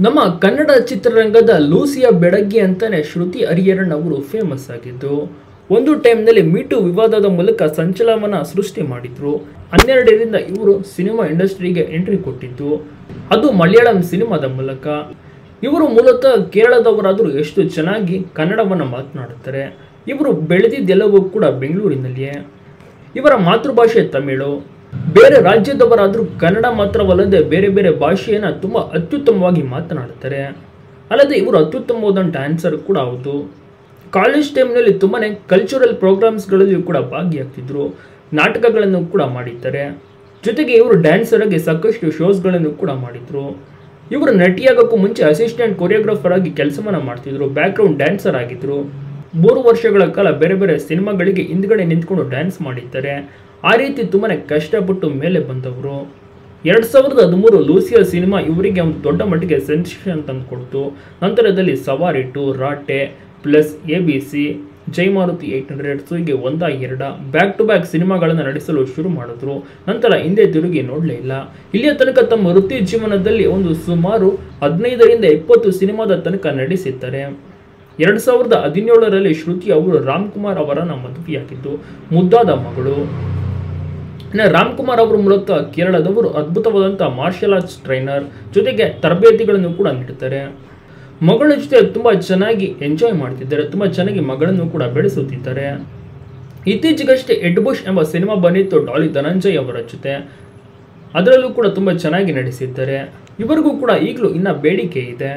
ನಮ್ಮ ಕನ್ನಡ ಚಿತ್ರರಂಗದ ಲೂಸಿಯ ಬೆಡಗಿ ಅಂತಾನೆ ಶ್ರುತಿ ಹರಿಹರನ್ ಅವರು ಫೇಮಸ್ ಆಗಿದ್ದು ಒಂದು ಟೈಮ್ನಲ್ಲಿ ಮೀಟು ವಿವಾದದ ಮೂಲಕ ಸಂಚಲನ ಸೃಷ್ಟಿ ಮಾಡಿದ್ರು ಹನ್ನೆರಡರಿಂದ ಇವರು ಸಿನಿಮಾ ಇಂಡಸ್ಟ್ರಿಗೆ ಎಂಟ್ರಿ ಕೊಟ್ಟಿದ್ದು ಅದು ಮಲಯಾಳಂ ಸಿನಿಮಾದ ಮೂಲಕ ಇವರು ಮೂಲತಃ ಕೇರಳದವರಾದರೂ ಎಷ್ಟು ಚೆನ್ನಾಗಿ ಕನ್ನಡವನ್ನು ಮಾತನಾಡುತ್ತಾರೆ ಇವರು ಬೆಳೆದಿದ್ದೆಲ್ಲವೂ ಕೂಡ ಬೆಂಗಳೂರಿನಲ್ಲಿಯೇ ಇವರ ಮಾತೃಭಾಷೆ ತಮಿಳು ಬೇರೆ ರಾಜ್ಯದವರಾದರೂ ಕನ್ನಡ ಮಾತ್ರವಲ್ಲದೆ ಬೇರೆ ಬೇರೆ ಭಾಷೆಯನ್ನು ತುಂಬ ಅತ್ಯುತ್ತಮವಾಗಿ ಮಾತನಾಡುತ್ತಾರೆ ಅಲ್ಲದೆ ಇವರು ಅತ್ಯುತ್ತಮವಾದ ಡ್ಯಾನ್ಸರ್ ಕೂಡ ಹೌದು ಕಾಲೇಜ್ ಟೈಮ್ನಲ್ಲಿ ತುಂಬಾ ಕಲ್ಚರಲ್ ಪ್ರೋಗ್ರಾಮ್ಸ್ಗಳಲ್ಲಿಯೂ ಕೂಡ ಭಾಗಿಯಾಗ್ತಿದ್ರು ನಾಟಕಗಳನ್ನು ಕೂಡ ಮಾಡಿದ್ದಾರೆ ಜೊತೆಗೆ ಇವರು ಡ್ಯಾನ್ಸರ್ ಆಗಿ ಸಾಕಷ್ಟು ಶೋಸ್ಗಳನ್ನು ಕೂಡ ಮಾಡಿದ್ರು ಇವರು ನಟಿಯಾಗೋಕ್ಕೂ ಮುಂಚೆ ಅಸಿಸ್ಟೆಂಟ್ ಕೊರಿಯೋಗ್ರಾಫರ್ ಆಗಿ ಕೆಲಸವನ್ನ ಮಾಡ್ತಿದ್ರು ಬ್ಯಾಕ್ಗ್ರೌಂಡ್ ಡ್ಯಾನ್ಸರ್ ಆಗಿದ್ರು ಮೂರು ವರ್ಷಗಳ ಕಾಲ ಬೇರೆ ಬೇರೆ ಸಿನಿಮಾಗಳಿಗೆ ಹಿಂದ್ಗಡೆ ನಿಂತ್ಕೊಂಡು ಡ್ಯಾನ್ಸ್ ಮಾಡಿದ್ದಾರೆ ಆ ರೀತಿ ತುಂಬಾ ಕಷ್ಟಪಟ್ಟು ಮೇಲೆ ಬಂದವರು ಎರಡು ಸಾವಿರದ ಹದಿಮೂರು ಲೂಸಿಯಾ ಸಿನಿಮಾ ಇವರಿಗೆ ಒಂದು ದೊಡ್ಡ ಮಟ್ಟಿಗೆ ಸೆನ್ಸೇಷನ್ ತಂದುಕೊಡ್ತು ನಂತರದಲ್ಲಿ Savaari two Raate plus A B C Jai Maruthi eight hundred so ಹೀಗೆ ಒಂದ ಎರಡ ಬ್ಯಾಕ್ ಟು ಬ್ಯಾಕ್ ಸಿನಿಮಾಗಳನ್ನು ನಡೆಸಲು ಶುರು ಮಾಡಿದ್ರು ನಂತರ ಹಿಂದೆ ತಿರುಗಿ ನೋಡಲೇ ಇಲ್ಲ ಇಲ್ಲಿಯ ತನಕ ತಮ್ಮ ವೃತ್ತಿ ಜೀವನದಲ್ಲಿ ಒಂದು ಸುಮಾರು ಹದಿನೈದರಿಂದ ಇಪ್ಪತ್ತು ಸಿನಿಮಾದ ತನಕ ನಡೆಸಿದ್ದಾರೆ ಎರಡು ಸಾವಿರದ ಹದಿನೇಳರಲ್ಲಿ ಶ್ರುತಿ ಅವರು ರಾಮ್ಕುಮಾರ್ ಅವರನ್ನು ಮದುವೆಯಾಗಿದ್ದು ಮುದ್ದಾದ ಮಗಳು ಇನ್ನು ರಾಮ್ಕುಮಾರ್ ಅವರು ಮೂಲತಃ ಕೇರಳದವರು ಅದ್ಭುತವಾದಂಥ ಮಾರ್ಷಲ್ ಆರ್ಟ್ಸ್ ಟ್ರೈನರ್ ಜೊತೆಗೆ ತರಬೇತಿಗಳನ್ನು ಕೂಡ ನೀಡುತ್ತಾರೆ ಮಗಳ ಜೊತೆ ತುಂಬ ಚೆನ್ನಾಗಿ ಎಂಜಾಯ್ ಮಾಡ್ತಿದ್ದಾರೆ ತುಂಬ ಚೆನ್ನಾಗಿ ಮಗಳನ್ನು ಕೂಡ ಬೆಳೆಸುತ್ತಿದ್ದಾರೆ ಇತ್ತೀಚೆಗಷ್ಟೇ ಎಡ್ಬುಷ್ ಎಂಬ ಸಿನಿಮಾ ಬಂದಿತ್ತು ಡಾಲಿ ಧನಂಜಯ್ ಅವರ ಜೊತೆ ಅದರಲ್ಲೂ ಕೂಡ ತುಂಬ ಚೆನ್ನಾಗಿ ನಡೆಸಿದ್ದಾರೆ ಇವರಿಗೂ ಕೂಡ ಈಗಲೂ ಇನ್ನ ಬೇಡಿಕೆ ಇದೆ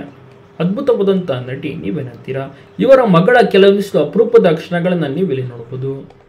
ಅದ್ಭುತವಾದಂಥ ನಟಿ ನೀವೇನಂತೀರಾ ಇವರ ಮಗಳ ಕೆಲವೊಂದಿಷ್ಟು ಅಪರೂಪದ ಕ್ಷಣಗಳನ್ನು ನೀವಿಲ್ಲಿ ನೋಡ್ಬೋದು